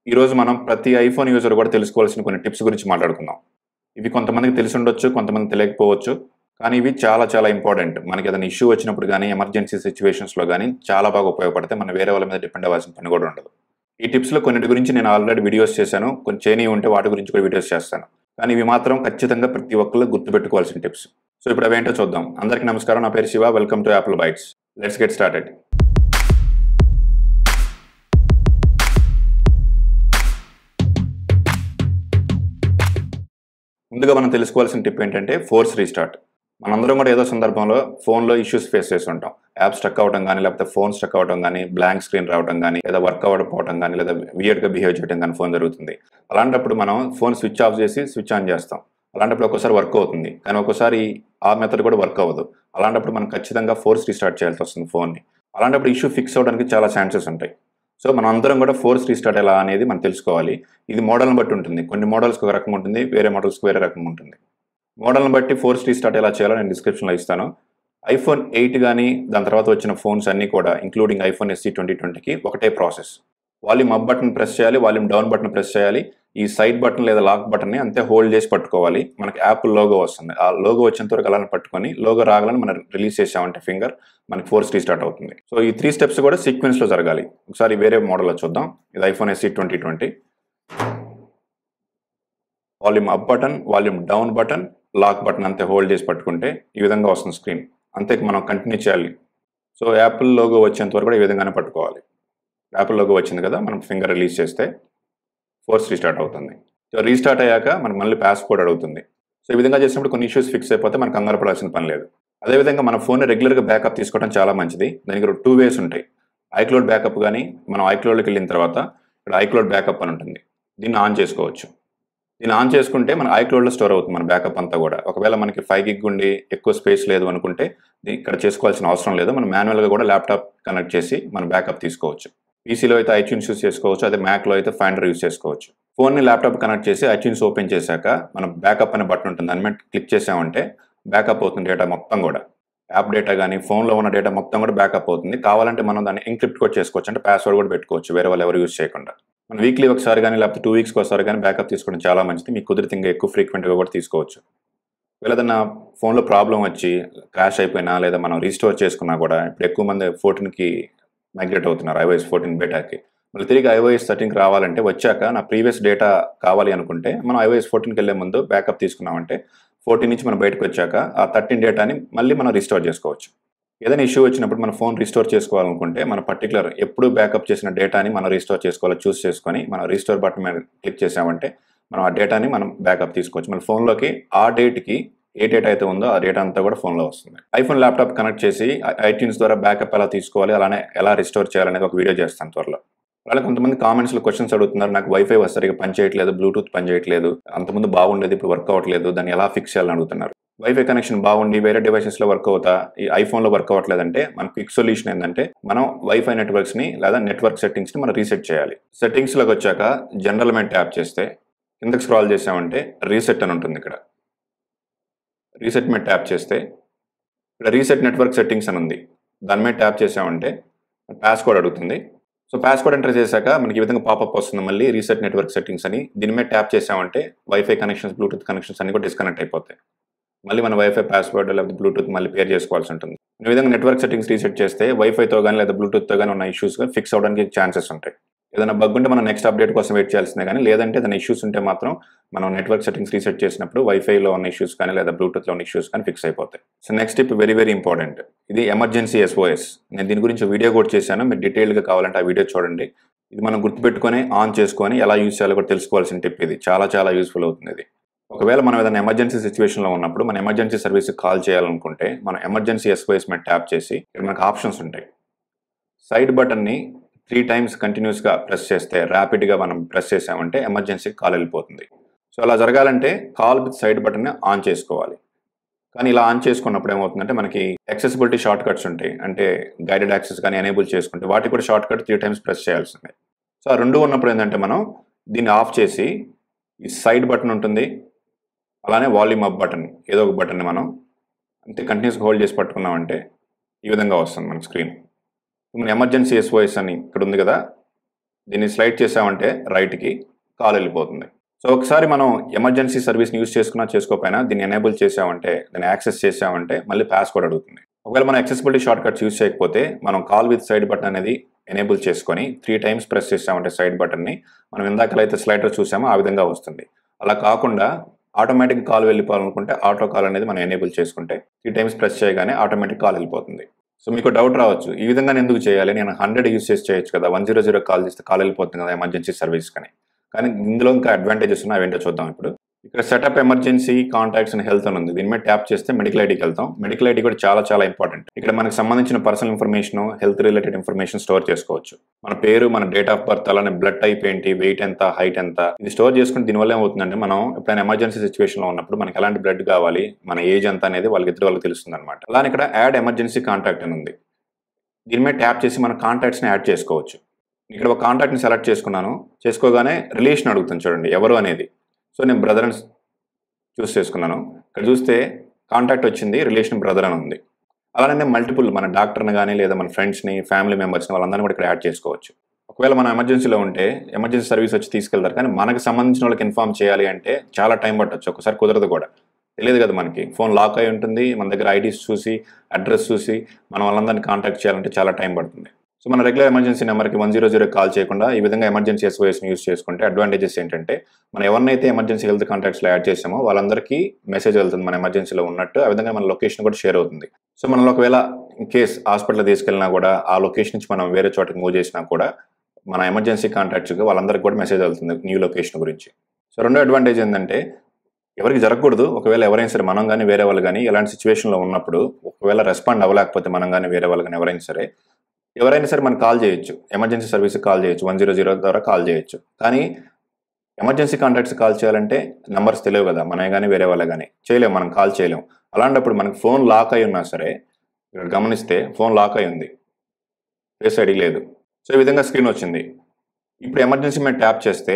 ఈరోజు మనం ప్రతి ఐఫోన్ యూజర్ కూడా తెలుసుకోవాల్సిన కొన్ని టిప్స్ గురించి మాట్లాడుకుందాం ఇవి కొంతమందికి తెలిసి ఉండొచ్చు కొంతమంది తెలియకపోవచ్చు కానీ ఇవి చాలా చాలా ఇంపార్టెంట్ మనకి ఏదైనా ఇష్యూ వచ్చినప్పుడు కానీ ఎమర్జెన్సీ సిచ్యువేషన్స్లో కానీ చాలా బాగా ఉపయోగపడితే మనం వేరే వాళ్ళ మీద డిపెండ్ అవ్వాల్సిన పని కూడా ఉండదు ఈ టిప్స్లో కొన్నిటి గురించి నేను ఆల్రెడీ వీడియోస్ చేశాను కొన్ని చేయని ఉంటే వాటి గురించి కూడా వీడియోస్ చేస్తాను కానీ ఇవి మాత్రం ఖచ్చితంగా ప్రతి ఒక్కళ్ళు గుర్తుపెట్టుకోవాల్సిన టిప్స్ సో ఇప్పుడు అవేంటో చూద్దాం అందరికీ నమస్కారం నా పేరు Shiva welcome to Apple bytes let's get started ముందుగా మనం తెలుసుకోవాల్సిన టిప్ ఏంటంటే ఫోర్స్ రీస్టార్ట్ మనందరం కూడా ఏదో సందర్భంలో ఫోన్లో ఇష్యూస్ ఫేస్ చేసి ఉంటాం యాప్ స్టక్ అవడం కానీ లేకపోతే ఫోన్ స్టక్ అవడం కానీ బ్లాంక్ స్క్రీన్ రావడం కానీ లేదా వర్క్ అవ్వకపోవడం కానీ లేదా వియర్డ్గా బిహేవ్ చేయడం కానీ ఫోన్ జరుగుతుంది అలాంటప్పుడు మనం ఫోన్ స్విచ్ ఆఫ్ చేసి స్విచ్ ఆన్ చేస్తాం అలాంటప్పుడు ఒక్కోసారి వర్క్ అవుతుంది కానీ ఒక్కోసారి ఆ మెథడ్ కూడా వర్క్ అవ్వదు అలాంటప్పుడు మనం ఖచ్చితంగా ఫోర్స్ రీస్టార్ట్ చేయాల్సి వస్తుంది ఫోన్ని అలాంటప్పుడు ఇష్యూ ఫిక్స్ అవడానికి చాలా ఛాన్సెస్ ఉంటాయి సో మనం అందరం కూడా ఫోర్స్ రీస్టార్ట్ ఎలా అనేది మనం తెలుసుకోవాలి ఇది మోడల్ని బట్టి ఉంటుంది కొన్ని మోడల్స్కి ఒక రకం ఉంటుంది వేరే మోడల్స్కి వేరే రకం ఉంటుంది మోడల్ని బట్టి ఫోర్స్ రీస్టార్ట్ ఎలా చేయాలో నేను డిస్క్రిప్షన్లో ఇస్తాను ఐఫోన్ ఎయిట్ కానీ దాని తర్వాత వచ్చిన ఫోన్స్ అన్నీ కూడా ఇంక్లూడింగ్ ఐఫోన్ ఎస్సీ ట్వంటీ ట్వంటీకి ఒకటే process volume up button press చేయాలి వాల్యూమ్ డౌన్ బటన్ ప్రెస్ చేయాలి ఈ సైడ్ బటన్ లేదా లాక్ బటన్ని అంతే హోల్డ్ చేసి పట్టుకోవాలి మనకి యాపిల్ లోగో వస్తుంది ఆ లోగో వచ్చేంత వరకు అలానే పట్టుకొని లోగో రాగాలని మనం రిలీజ్ చేసామంటే ఫింగర్ మనకి ఫోర్స్ రీస్టార్ట్ అవుతుంది సో ఈ త్రీ స్టెప్స్ కూడా సీక్వెన్స్లో జరగాలి ఒకసారి వేరే మోడల్లో చూద్దాం ఇది iPhone SE twenty twenty volume up button volume down button lock button అంతే హోల్డ్ చేసి పట్టుకుంటే ఈ విధంగా వస్తుంది స్క్రీన్ అంతే మనం కంటిన్యూ చేయాలి సో యాపిల్ లోగో వచ్చేంత వరకు కూడా ఈ విధంగానే పట్టుకోవాలి యాపిల్ లోగో వచ్చింది కదా మనం ఫింగర్ రిలీజ్ చేస్తే ఫోర్స్ రీస్టార్ట్ అవుతుంది సో రీస్టార్ట్ అయ్యాక మనకు మళ్ళీ పాస్పోర్ట్ అడుగుతుంది సో ఈ విధంగా చేసినప్పుడు కొన్ని ఇష్యూస్ ఫిక్స్ అయిపోతే మనకు కంగారు పడాల్సిన పని లేదు అదేవిధంగా మన ఫోన్ రెగ్యులర్గా బ్యాకప్ తీసుకోవడం చాలా మంచిది దానికి టూ వేస్ ఉంటాయి ఐక్లోడ్ బ్యాకప్ కానీ మనం ఐక్లోడ్కి వెళ్ళిన తర్వాత ఇక్కడ ఐక్లోడ్ బ్యాకప్ అని ఉంటుంది దీన్ని ఆన్ చేసుకోవచ్చు దీన్ని ఆన్ చేసుకుంటే మన ఐక్లోడ్లో స్టోర్ అవుతుంది మన బ్యాకప్ అంతా కూడా ఒకవేళ మనకి ఫైవ్ గిగ్ ఉండి ఎక్కువ స్పేస్ లేదు అనుకుంటే దీ- ఇక్కడ చేసుకోవాల్సిన అవసరం లేదు మనం మాన్యువల్గా కూడా ల్యాప్టాప్ కనెక్ట్ చేసి మన బ్యాకప్ తీసుకోవచ్చు పీసీలో అయితే ఐట్యూన్స్ యూస్ చేసుకోవచ్చు అదే మ్యాక్లో అయితే ఫైండర్ యూస్ చేసుకోవచ్చు ఫోన్ని ల్యాప్టాప్ కనెక్ట్ చేసి ఐట్యూన్స్ ఓపెన్ చేశాక మనం బ్యాకప్ అనే బటన్ ఉంటుంది దాని మీద క్లిక్ చేసామంటే బ్యాకప్ అవుతుంది డేటా మొత్తం కూడా యాప్ డేటా కానీ ఫోన్లో ఉన్న డేటా మొత్తం కూడా బ్యాకప్ అవుతుంది కావాలంటే మనం దాన్ని ఎంక్రిప్ట్ కూడా చేసుకోవచ్చు అంటే పాస్వర్డ్ కూడా పెట్టుకోవచ్చు వేరే వాళ్ళు ఎవరు యూస్ చేయకుండా మనం వీక్లీ ఒకసారి కానీ లేకపోతే టూ వీక్స్కి ఒకసారి కానీ బ్యాకప్ తీసుకోవడం చాలా మంచిది మీకు కుదిరితే ఇంకా ఎక్కువ ఫ్రీక్వెంట్గా కూడా తీసుకోవచ్చు ఏదైనా ఫోన్లో ప్రాబ్లం వచ్చి క్రాష్ అయిపోయినా లేదా మనం రీస్టోర్ చేసుకున్నా కూడా ఇప్పుడు ఎక్కువ మంది ఫోర్టీన్కి మైగ్రేట్ అవుతున్నారు ఐఓఎస్ ఫోర్టీన్ బేటాకి మళ్ళీ తిరిగి ఐఓఎస్ థర్టీన్కి రావాలంటే వచ్చాక నా ప్రీవియస్ డేటా కావాలి అనుకుంటే మనం ఐఓఎస్ ఫోర్టీన్కి వెళ్ళే ముందు బ్యాకప్ తీసుకున్నామంటే ఫోర్టీన్ నుంచి మనం బయటకు వచ్చాక ఆ థర్టీన్ డేటాని మళ్ళీ మనం రీస్టోర్ చేసుకోవచ్చు ఏదైనా ఇష్యూ వచ్చినప్పుడు మన ఫోన్ రీస్టోర్ చేసుకోవాలనుకుంటే మన పర్టికులర్ ఎప్పుడు బ్యాకప్ చేసిన డేటాని మనం రీస్టోర్ చేసుకోవాలో చూస్ చేసుకొని మనం రీస్టోర్ బటన్ మీద క్లిక్ చేసామంటే మనం ఆ డేటాని మనం బ్యాకప్ తీసుకోవచ్చు మన ఫోన్లోకి ఆ డేట్కి ఏ డేటా అయితే ఉందో ఆ డేటా అంతా కూడా ఫోన్లో వస్తుంది ఐఫోన్ ల్యాప్టాప్ కనెక్ట్ చేసి ఐట్యూన్స్ ద్వారా బ్యాకప్ ఎలా తీసుకోవాలి అలానే ఎలా రిస్టోర్ చేయాలనేది ఒక వీడియో చేస్తాను త్వరలో అలాగే కొంతమంది కామెంట్స్లో క్వశ్చన్స్ అడుగుతున్నారు నాకు వైఫై సరిగా పనిచేయట్లేదు బ్లూటూత్ పనిచేయట్లేదు అంతకుముందు బాగుండేది ఇప్పుడు వర్క్ అవ్వట్లేదు దాన్ని ఎలా ఫిక్స్ చేయాలని అడుగుతున్నారు వైఫై కనెక్షన్ బాగుండి వేరే డివైసెస్లో వర్క్ అవుతా ఈ ఐఫోన్లో వర్క్ అవ్వట్లేదంటే మన క్విక్ సొల్యూషన్ ఏంటంటే మనం వైఫై నెట్వర్క్స్ని లేదా నెట్వర్క్ సెట్టింగ్స్ని మనం రీసెట్ చేయాలి సెట్టింగ్స్లోకి వచ్చాక జనరల్ మెయిన్ ట్యాప్ చేస్తే కిందకి స్క్రాల్ చేసామంటే రీసెట్ అని ఉంటుంది ఇక్కడ రీసెట్ మీద ట్యాప్ చేస్తే ఇక్కడ రీసెట్ నెట్వర్క్ సెట్టింగ్స్ అని ఉంది దాని మీద ట్యాప్ చేసామంటే పాస్కోడ్ అడుగుతుంది సో పాస్కోడ్ ఎంటర్ చేశాక మనకి ఈ విధంగా పాపప్ వస్తుంది మళ్ళీ రీసెట్ నెట్వర్క్ సెట్టింగ్స్ అని దీని మీద ట్యాప్ చేసామంటే వైఫై కనెక్షన్స్ బ్లూటూత్ కనెక్షన్స్ అన్ని కూడా డిస్కనెక్ట్ అయిపోతాయి మళ్ళీ మన వైఫై పాస్వర్డ్ లేకపోతే బ్లూటూత్ మళ్ళీ పేర్ చేసుకోవాల్సి ఉంటుంది ఈ విధంగా నెట్వర్క్ సెట్టింగ్స్ రీసెట్ చేస్తే వైఫైతో కానీ లేదా బ్లూటూత్తో కానీ ఉన్న ఇష్యూస్ ఫిక్స్ అవడానికి ఛాన్సెస్ ఉంటాయి ఏదైనా బగ్ ఉంటే మనం నెక్స్ట్ అప్డేట్ కోసం వెయిట్ చేయాల్సిందే కానీ లేదంటే ఏదైనా ఇష్యూస్ ఉంటే మాత్రం మనం నెట్వర్క్ సెట్టింగ్స్ రీసెట్ చేసినప్పుడు వైఫైలో ఉన్న ఇష్యూస్ కానీ లేదా బ్లూటూత్లో ఉన్న ఇష్యూస్ కానీ ఫిక్స్ అయిపోతాయి so next tip very very important ఇది ఎమర్జెన్సీ ఎస్ఓఎస్ నేను దీని గురించి వీడియో కూడా చేశాను మీరు డీటెయిల్గా కావాలంటే ఆ వీడియో చూడండి ఇది మనం గుర్తుపెట్టుకొని ఆన్ చేసుకొని ఎలా యూజ్ చేయాలో కూడా తెలుసుకోవాల్సిన టిప్ ఇది చాలా చాలా యూస్ఫుల్ అవుతుంది ఇది ఒకవేళ మనం ఏదైనా ఎమర్జెన్సీ సిచ్యువేషన్లో ఉన్నప్పుడు మన ఎమర్జెన్సీ సర్వీస్కి కాల్ చేయాలనుకుంటే మనం ఎమర్జెన్సీ ఎస్ఓఎస్ మీద ట్యాప్ చేసి ఇక్కడ మనకు ఆప్షన్స్ ఉంటాయి సైడ్ బటన్ని త్రీ టైమ్స్ కంటిన్యూస్గా ప్రెస్ చేస్తే ర్యాపిడ్గా మనం ప్రెస్ చేసామంటే ఎమర్జెన్సీకి కాల్ వెళ్ళిపోతుంది సో అలా జరగాలంటే కాల్ విత్ సైడ్ బటన్ని ఆన్ చేసుకోవాలి కానీ ఇలా ఆన్ చేసుకున్నప్పుడు ఏమవుతుందంటే మనకి యాక్సెసిబిలిటీ షార్ట్ కట్స్ ఉంటాయి అంటే గైడెడ్ యాక్సెస్ కానీ ఎనేబుల్ చేసుకుంటే వాటికి కూడా shortcut three times press చేయాల్సిందే సో ఆ రెండు ఉన్నప్పుడు ఏంటంటే మనం దీన్ని ఆఫ్ చేసి ఈ సైడ్ బటన్ ఉంటుంది అలానే వాల్యూమ్ అప్ బటన్ ఏదో ఒక బటన్ని మనం అంతే కంటిన్యూస్గా హోల్డ్ చేసి పట్టుకున్నామంటే ఈ విధంగా వస్తుంది మన స్క్రీన్ మన ఎమర్జెన్సీ ఎస్ఓఎస్ అని ఇక్కడ ఉంది కదా దీన్ని స్లైడ్ చేసామంటే రైట్కి కాల్ వెళ్ళిపోతుంది సో ఒకసారి మనం ఎమర్జెన్సీ సర్వీస్ని యూస్ చేసుకున్నా చేసుకోకపోయినా దీన్ని ఎనేబుల్ చేసామంటే దాన్ని యాక్సెస్ చేసామంటే మళ్ళీ పాస్వర్డ్ అడుగుతుంది ఒకవేళ మనం యాక్సెసిబిలిటీ షార్ట్ కట్స్ యూస్ చేయకపోతే మనం కాల్ విత్ సైడ్ బటన్ అనేది ఎనేబుల్ చేసుకొని త్రీ టైమ్స్ ప్రెస్ చేసామంటే సైడ్ బటన్ని మనం ఇందాకలైతే స్లైడర్ చూసామో ఆ విధంగా వస్తుంది అలా కాకుండా ఆటోమేటిక్ కాల్ వెళ్ళిపోవాలనుకుంటే ఆటో కాల్ అనేది మనం ఎనేబుల్ చేసుకుంటే త్రీ టైమ్స్ ప్రెస్ చేయగానే ఆటోమేటిక్ కాల్ వెళ్ళిపోతుంది సో మీకు డౌట్ రావచ్చు ఈ విధంగా నేను ఎందుకు చేయాలి నేను హండ్రెడ్ యూస్ చేసి చేయొచ్చు కదా వన్ జీరో జీరో కాల్ చేస్తే కాల్ వెళ్ళిపోతుంది కదా ఎమర్జెన్సీ సర్వీస్ కానీ కానీ ఇందులో ఇంకా అడ్వాంటేజెస్ ఉన్నాయి అవేంటో చూద్దాం ఇప్పుడు ఇక్కడ setup emergency contacts and health అని ఉంది దీని మీద ట్యాప్ చేస్తే మెడికల్ ఐడికి వెళ్తాం మెడికల్ ఐడి కూడా చాలా చాలా ఇంపార్టెంట్ ఇక్కడ మనకు సంబంధించిన personal information health related information store చేసుకోవచ్చు మన పేరు మన డేట్ ఆఫ్ బర్త్ అలానే బ్లడ్ టైప్ ఏంటి వెయిట్ ఎంత హైట్ ఎంత ఇది స్టోర్ చేసుకుని దీనివల్ల ఏమవుతుందంటే మనం ఎప్పుడైనా ఎమర్జెన్సీ సిచ్యువేషన్ లో ఉన్నప్పుడు మనకి ఎలాంటి బ్లడ్ కావాలి మన ఏజ్ ఎంత అనేది వాళ్ళకి ఇద్దరు వాళ్ళకి తెలుస్తుంది అనమాట అలానే ఇక్కడ యాడ్ ఎమర్జెన్సీ కాంటాక్ట్ అని ఉంది దీని మీద ట్యాప్ చేసి మన కాంటాక్ట్స్ని యాడ్ చేసుకోవచ్చు ఇక్కడ ఒక కాంటాక్ట్ని సెలెక్ట్ చేసుకున్నాను చేసుకోగానే రిలేషన్ అడుగుతుంది చూడండి ఎవరు అనేది సో నేను బ్రదర్ అని చూస్ చేసుకున్నాను ఇక్కడ చూస్తే కాంటాక్ట్ వచ్చింది రిలేషన్ బ్రదర్ అని ఉంది అలానే మల్టిపుల్ మన డాక్టర్ని కానీ లేదా మన ఫ్రెండ్స్ని ఫ్యామిలీ మెంబర్స్ని వాళ్ళందరినీ కూడా ఇక్కడ యాడ్ చేసుకోవచ్చు ఒకవేళ మనం ఎమర్జెన్సీలో ఉంటే ఎమర్జెన్సీ సర్వీస్ వచ్చి తీసుకెళ్తారు కానీ మనకు సంబంధించిన వాళ్ళకి ఇన్ఫార్మ్ చేయాలి అంటే చాలా టైం పట్టొచ్చు ఒకసారి కుదరదు కూడా తెలియదు కదా మనకి ఫోన్ లాక్ అయి ఉంటుంది మన దగ్గర ఐడీస్ చూసి అడ్రస్ చూసి మనం వాళ్ళందరినీ కాంటాక్ట్ చేయాలంటే చాలా టైం పడుతుంది సో మన రెగ్యులర్ ఎమర్జెన్సీ నెంబర్కి వన్ జీరో జీరో కాల్ చేయకుండా ఈ విధంగా ఎమర్జెన్సీ ఎస్ఓఎస్ని యూస్ చేసుకుంటే అడ్వాంటేజెస్ ఏంటంటే మనం ఎవరినైతే ఎమర్జెన్సీ హెల్త్ కాంటాక్ట్స్లో యాడ్ చేసామో వాళ్ళందరికీ మెసేజ్ వెళ్తుంది మన ఎమర్జెన్సీలో ఉన్నట్టు ఆ విధంగా మన లొకేషన్ కూడా షేర్ అవుతుంది సో మనం ఒకవేళ ఇన్ కేస్ హాస్పిటల్ తీసుకెళ్ళినా కూడా ఆ లొకేషన్ నుంచి మనం వేరే చోటకి మూవ్ చేసినా కూడా మన ఎమర్జెన్సీ కాంటాక్ట్స్కి వాళ్ళందరికీ కూడా మెసేజ్ వెళ్తుంది న్యూ లొకేషన్ గురించి సో రెండో అడ్వాంటేజ్ ఏంటంటే ఎవరికి జరగకూడదు ఒకవేళ ఎవరైనా సరే మనం కానీ వేరే వాళ్ళు కానీ ఎలాంటి సిచ్యువేషన్లో ఉన్నప్పుడు ఒకవేళ రెస్పాండ్ అవ్వలేకపోతే మనం కానీ వేరే వాళ్ళు కానీ ఎవరైనా సరే ఎవరైనా సరే మనం కాల్ చేయొచ్చు ఎమర్జెన్సీ సర్వీస్ కాల్ చేయొచ్చు వన్ జీరో జీరో ద్వారా కాల్ చేయొచ్చు కానీ ఎమర్జెన్సీ కాంటాక్ట్స్ కాల్ చేయాలంటే నెంబర్స్ తెలియవు కదా మనమే కానీ వేరే వాళ్ళే కానీ చేయలేము మనం కాల్ చేయలేము అలాంటప్పుడు మనకి ఫోన్ లాక్ అయి ఉన్నా సరే ఇక్కడ గమనిస్తే ఫోన్ లాక్ అయి ఉంది ఫేస్ ఐడి లేదు సో ఈ విధంగా స్క్రీన్ వచ్చింది ఇప్పుడు ఎమర్జెన్సీ మీద ట్యాప్ చేస్తే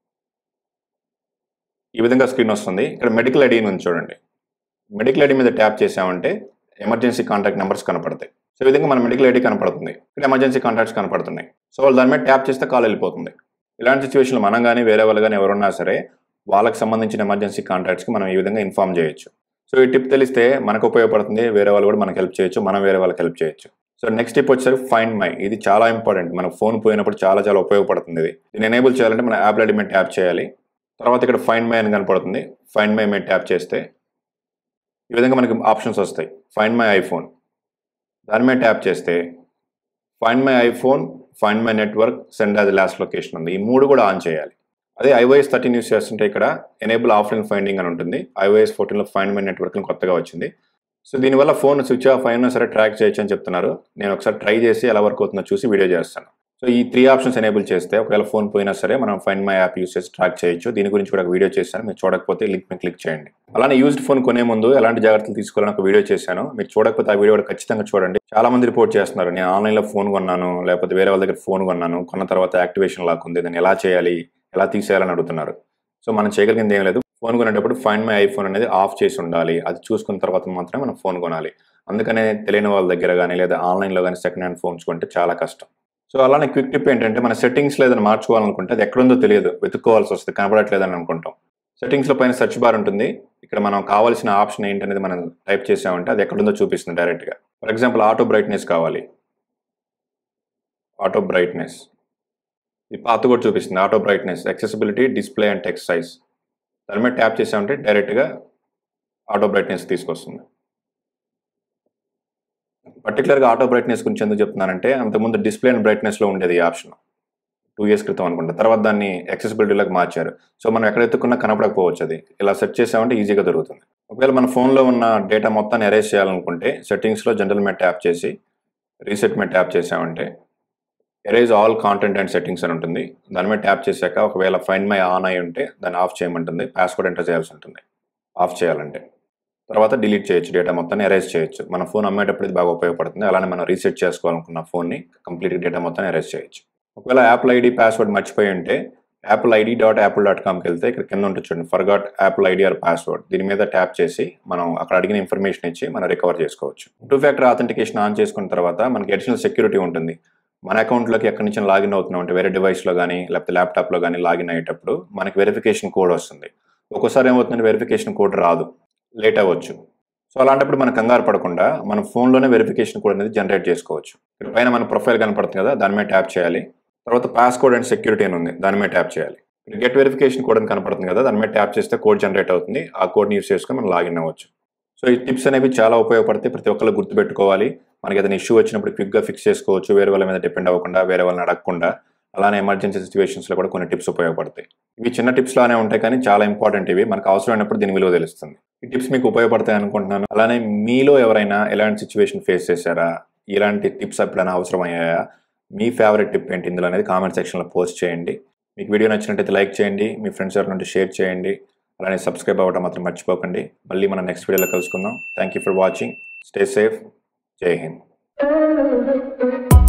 ఈ విధంగా స్క్రీన్ వస్తుంది ఇక్కడ మెడికల్ ఐడి ఉంది చూడండి మెడికల్ ఐడి మీద ట్యాప్ చేసామంటే ఎమర్జెన్సీ కాంటాక్ట్ నెంబర్స్ కనపడతాయి సో ఈ విధంగా మన మెడికల్ ఐడి కనపడుతుంది ఇక్కడ ఎమర్జెన్సీ కాంటాక్ట్స్ కనపడుతున్నాయి సో వాళ్ళు దాని మీద ట్యాప్ చేస్తే కాల్ వెళ్ళిపోతుంది ఇలాంటి సిచ్యువేషన్లో మనం కానీ వేరే వాళ్ళు కానీ ఎవరున్నా సరే వాళ్ళకి సంబంధించిన ఎమర్జెన్సీ కాంటాక్ట్స్కి మనం ఈ విధంగా ఇన్ఫార్మ్ చేయొచ్చు సో ఈ టిప్ తెలిస్తే మనకు ఉపయోగపడుతుంది వేరే వాళ్ళు కూడా మనకు హెల్ప్ చేయొచ్చు మనం వేరే వాళ్ళకి హెల్ప్ చేయొచ్చు సో నెక్స్ట్ టిప్ వచ్చేసరికి ఫైండ్ మై ఇది చాలా ఇంపార్టెంట్ మన ఫోన్ పోయినప్పుడు చాలా చాలా ఉపయోగపడుతుంది ఇది దీన్ని ఎనేబుల్ చేయాలంటే మన యాప్ ఐడి మీద ట్యాప్ చేయాలి తర్వాత ఇక్కడ ఫైండ్ మై అని కనపడుతుంది ఫైండ్ మై మీద ట్యాప్ చేస్తే ఈ విధంగా మనకి ఆప్షన్స్ వస్తాయి ఫైండ్ మై ఐఫోన్ దాని మీద ట్యాప్ చేస్తే find my iPhone find my network send as last location ఉంది ఈ మూడు కూడా ఆన్ చేయాలి అదే ఐఓఎస్ థర్టీన్ యూస్ చేస్తుంటే ఇక్కడ ఎనేబుల్ ఆఫ్లైన్ ఫైండింగ్ అని ఉంటుంది ఐఓఎస్ ఫోర్టీన్లో ఫైండ్ మై నెట్వర్క్ అని కొత్తగా వచ్చింది సో దీనివల్ల ఫోన్ స్విచ్ ఆఫ్ అయినా సరే ట్రాక్ చేయొచ్చు అని చెప్తున్నారు నేను ఒకసారి ట్రై చేసి ఎలా వర్క్ అవుతుందో చూసి వీడియో చేస్తాను సో ఈ త్రీ ఆప్షన్స్ ఎనేబుల్ చేస్తే ఒకవేళ ఫోన్ పోయినా సరే మనం ఫైండ్ మై యాప్ యూస్ చేసి ట్రాక్ చేయొచ్చు దీని గురించి కూడా ఒక వీడియో చేశాను మీరు చూడకపోతే లింక్ మీద క్లిక్ చేయండి అలానే యూజ్డ్ ఫోన్ కొనే ముందు ఎలాంటి జాగ్రత్తలు తీసుకోవాలని ఒక వీడియో చేశాను మీరు చూడకపోతే ఆ వీడియో కూడా ఖచ్చితంగా చూడండి చాలా మంది రిపోర్ట్ చేస్తున్నారు నేను ఆన్లైన్లో ఫోన్ కొన్నాను లేకపోతే వేరే వాళ్ళ దగ్గర ఫోన్ కొన్నాను కొన్న తర్వాత యాక్టివేషన్ లాక్ ఉంది దాన్ని ఎలా చేయాలి ఎలా తీసేయాలని అడుగుతున్నారు సో మనం చేయగలిగింది ఏం లేదు ఫోన్ కొనేటప్పుడు ఫైండ్ మై ఐఫోన్ అనేది ఆఫ్ చేసి ఉండాలి అది చూసుకున్న తర్వాత మాత్రమే మనం ఫోన్ కొనాలి అందుకనే తెలియని వాళ్ళ దగ్గర కానీ లేదా ఆన్లైన్లో కానీ సెకండ్ హ్యాండ్ ఫోన్స్ కొంటే చాలా కష్టం సో అలానే క్విక్ టిప్ ఏంటంటే మన సెట్టింగ్స్లో ఏదైనా మార్చుకోవాలనుకుంటే అది ఎక్కడుందో తెలియదు వెతుక్కోవాల్సి వస్తుంది కనబడట్లేదని అనుకుంటాం సెట్టింగ్స్లో పైన సెర్చ్ బార్ ఉంటుంది ఇక్కడ మనం కావాల్సిన ఆప్షన్ ఏంటనేది మనం టైప్ చేసామంటే అది ఎక్కడుందో చూపిస్తుంది డైరెక్ట్గా ఫర్ ఎగ్జాంపుల్ ఆటో బ్రైట్నెస్ కావాలి ఆటో బ్రైట్నెస్ ఈ పాత కూడా చూపిస్తుంది auto brightness accessibility display and text size దాని మీద ట్యాప్ చేసామంటే డైరెక్ట్గా ఆటో బ్రైట్నెస్ తీసుకొస్తుంది పర్టికులర్గా ఆటో బ్రైట్నెస్ గురించి ఎందుకు చెప్తున్నానంటే అంతకుముందు డిస్ప్లే అండ్ బ్రైట్నెస్లో ఉండేది ఈ ఆప్షన్ టూ ఇయర్స్ క్రితం అనుకుంటా తర్వాత దాన్ని యాక్సెసిబిలిటీలోకి మార్చారు సో మనం ఎక్కడ ఎత్తుకున్నా కనపడకపోవచ్చు అది ఇలా సెట్ చేసామంటే ఈజీగా దొరుకుతుంది ఒకవేళ మన ఫోన్లో ఉన్న డేటా మొత్తాన్ని ఎరేజ్ చేయాలనుకుంటే సెట్టింగ్స్లో జనరల్ మీద ట్యాప్ చేసి రీసెట్ మీద ట్యాప్ చేసామంటే erase all content and settings అని ఉంటుంది దాని మీద ట్యాప్ చేశాక ఒకవేళ ఫైండ్ మై ఆన్ అయి ఉంటే దాన్ని ఆఫ్ చేయమంటుంది పాస్వర్డ్ ఎంటర్ చేయాల్సి ఉంటుంది ఆఫ్ చేయాలంటే తర్వాత డిలీట్ చేయొచ్చు డేటా మొత్తాన్ని ఎరేజ్ చేయొచ్చు మన ఫోన్ అమ్మేటప్పుడు ఇది బాగా ఉపయోగపడుతుంది అలానే మనం రీసెట్ చేసుకోవాలనుకున్న ఫోన్ని కంప్లీట్ డేటా మొత్తాన్ని ఎరేజ్ చేయొచ్చు ఒకవేళ యాప్ల్ ఐడి పాస్వర్డ్ మర్చిపోయి ఉంటే Apple ID dot Apple dot కామ్కి వెళ్తే ఇక్కడ కింద ఉంటుంది చూడండి forgot Apple ID or password దీని మీద ట్యాప్ చేసి మనం అక్కడ అడిగిన ఇన్ఫర్మేషన్ ఇచ్చి మనం రికవర్ చేసుకోవచ్చు టూ ఫ్యాక్టర్ ఆథెంటికేషన్ ఆన్ చేసుకున్న తర్వాత మనకి అడిషనల్ సెక్యూరిటీ ఉంటుంది మన అకౌంట్లోకి ఎక్కడి నుంచి లాగిన్ అవుతున్నాం అంటే వేరే డివైస్లో కానీ లేకపోతే ల్యాప్టాప్లో కానీ లాగిన్ అయ్యేటప్పుడు మనకి వెరిఫికేషన్ కోడ్ వస్తుంది ఒక్కోసారి ఏమవుతుందంటే వెరిఫికేషన్ కోడ్ రాదు లేట్ అవ్వచ్చు సో అలాంటప్పుడు మనం కంగారు పడకుండా మన ఫోన్లోనే వెరిఫికేషన్ కోడ్ అనేది జనరేట్ చేసుకోవచ్చు ఇక్కడ పైన మన ప్రొఫైల్ కనపడుతుంది కదా దాని మీద ట్యాప్ చేయాలి తర్వాత పాస్కోడ్ అండ్ సెక్యూరిటీ అని ఉంది దాని మీద ట్యాప్ చేయాలి గెట్ వెరిఫికేషన్ కోడ్ అని కనపడుతుంది కదా దాని మీద ట్యాప్ చేస్తే కోడ్ జనరేట్ అవుతుంది ఆ కోడ్ని యూస్ చేసుకొని మనం లాగిన్ అవ్వచ్చు సో ఈ టిప్స్ అనేవి చాలా ఉపయోగపడతాయి ప్రతి ఒక్కరు గుర్తుపెట్టుకోవాలి మనకి ఏదైనా ఇష్యూ వచ్చినప్పుడు క్విక్గా ఫిక్స్ చేసుకోవచ్చు వేరే వాళ్ళ మీద డిపెండ్ అవ్వకుండా వేరే వాళ్ళని అడగకుండా అలానే ఎమర్జెన్సీ సిచ్యువేషన్స్లో కూడా కొన్ని టిప్స్ ఉపయోగపడతాయి ఇవి చిన్న టిప్స్ లానే ఉంటాయి కానీ చాలా ఇంపార్టెంట్ ఇవి మనకు అవసరమైనప్పుడు దీని విలువ తెలుస్తుంది ఈ టిప్స్ మీకు ఉపయోగపడతాయి అనుకుంటున్నాను అలానే మీలో ఎవరైనా ఎలాంటి సిచ్యువేషన్ ఫేస్ చేశారా ఇలాంటి టిప్స్ ఎప్పుడైనా అవసరమయ్యాయా మీ ఫేవరెట్ టిప్ ఏంటి ఇందులో అనేది కామెంట్ సెక్షన్లో పోస్ట్ చేయండి మీకు వీడియో నచ్చినట్టయితే లైక్ చేయండి మీ ఫ్రెండ్స్ ఎవరి షేర్ చేయండి అలానే సబ్స్క్రైబ్ అవ్వడం మాత్రం మర్చిపోకండి మళ్ళీ మనం నెక్స్ట్ వీడియోలో కలుసుకుందాం thank you for watching stay safe జై హింద్